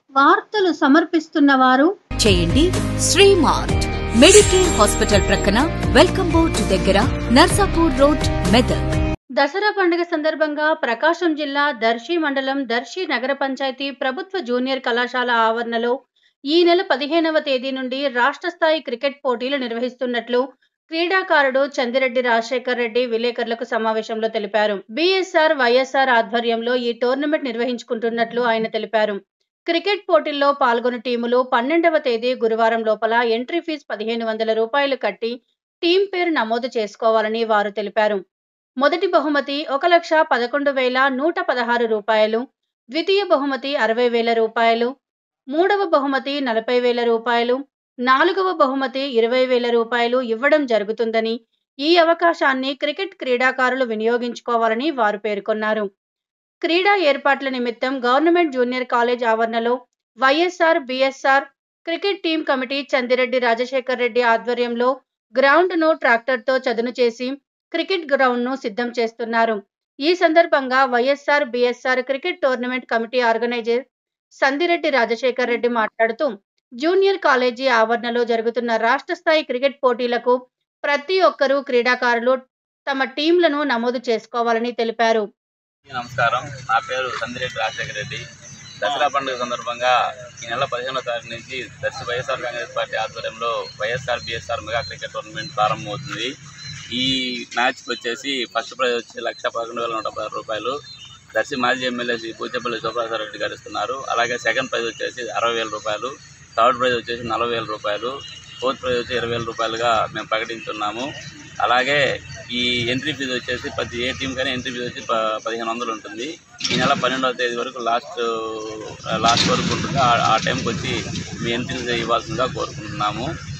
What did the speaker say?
వార్తలు సమర్పిస్తున్న వారు చేయండి శ్రీమార్ట్ మెడికేర్ హాస్పిటల్ ప్రక్కన వెల్కమ్ బోర్డ్ దగ్గర నర్సాపూర్ రోడ్ మెదక్ దసరా పండుగ సందర్భంగా ప్రకాశం జిల్లా దర్శి మండలం దర్శి నగర పంచాయతీ ప్రభుత్వ జూనియర్ కళాశాల ఆవరణలో ఈ నెల పదిహేనవ తేదీ నుండి రాష్ట్ర స్థాయి క్రికెట్ పోటీలు నిర్వహిస్తున్నట్లు క్రీడాకారుడు చందిరెడ్డి రాజశేఖర్ రెడ్డి విలేకరులకు సమావేశంలో తెలిపారు బీఎస్ఆర్ వైఎస్ఆర్ ఆధ్వర్యంలో ఈ టోర్నమెంట్ నిర్వహించుకుంటున్నట్లు ఆయన తెలిపారు క్రికెట్ పోటీల్లో పాల్గొన్న టీములు పన్నెండవ తేదీ గురువారం లోపల ఎంట్రీ ఫీజు పదిహేను వందల రూపాయలు కట్టి టీం పేరు నమోదు చేసుకోవాలని వారు తెలిపారు మొదటి బహుమతి ఒక లక్ష పదకొండు వేల నూట పదహారు రూపాయలు ద్వితీయ బహుమతి అరవై వేల రూపాయలు మూడవ బహుమతి నలభై వేల రూపాయలు నాలుగవ బహుమతి ఇరవై వేల రూపాయలు ఇవ్వడం జరుగుతుందని ఈ అవకాశాన్ని క్రికెట్ క్రీడాకారులు వినియోగించుకోవాలని వారు పేర్కొన్నారు క్రీడా ఏర్పాట్ల నిమిత్తం గవర్నమెంట్ జూనియర్ కాలేజ్ ఆవరణలో YSR BSR cricket team committee Chandireddy Rajasekhar Reddy ఆధ్వర్యంలో గ్రౌండ్ను ట్రాక్టర్తో చదును చేసి క్రికెట్ గ్రౌండ్ను సిద్ధం చేస్తున్నారు ఈ సందర్భంగా YSR BSR cricket tournament committee organiser Sandireddy Rajasekhar Reddy మాట్లాడుతూ జూనియర్ కాలేజీ ఆవరణలో జరుగుతున్న రాష్ట్ర స్థాయి క్రికెట్ పోటీలకు ప్రతి ఒక్కరూ క్రీడాకారులు తమ టీంలను నమోదు చేసుకోవాలని తెలిపారు నమస్కారం నా పేరు సందిరెడ్డి రాజశేఖర రెడ్డి దసరా పండుగ సందర్భంగా ఈ నెల పదిహేనో తారీఖు నుంచి దర్శి వైఎస్ఆర్ కాంగ్రెస్ పార్టీ ఆధ్వర్యంలో YSR BSR mega cricket tournament ప్రారంభమవుతుంది ఈ మ్యాచ్కి వచ్చేసి ఫస్ట్ ప్రైజ్ వచ్చి లక్ష పదకొండు వేల నూట పదహారు రూపాయలు దర్శి మాజీ ఎమ్మెల్యే శ్రీ పూచేపల్లి శివప్రసాద్ రెడ్డి గారు ఇస్తున్నారు అలాగే సెకండ్ ప్రైజ్ వచ్చేసి అరవై వేల రూపాయలు థర్డ్ ప్రైజ్ వచ్చేసి నలభై వేల రూపాయలు ఫోర్త్ ప్రైజ్ వచ్చి ఇరవై వేల రూపాయలుగా మేము ప్రకటించున్నాము అలాగే ఈ ఎంట్రీ ఫీజు వచ్చేసి ప్రతి ఏ టీం కానీ ఎంట్రీ ఫీజు వచ్చి ప- పదిహేను వందలు ఉంటుంది ఈ నెల పన్నెండవ తేదీ వరకు లాస్ట్ లాస్ట్ వరకు ఉంటుంది ఆ- ఆ టైంకి వచ్చి మీ ఎంట్రీ ఇవ్వాల్సిందిగా కోరుకుంటున్నాము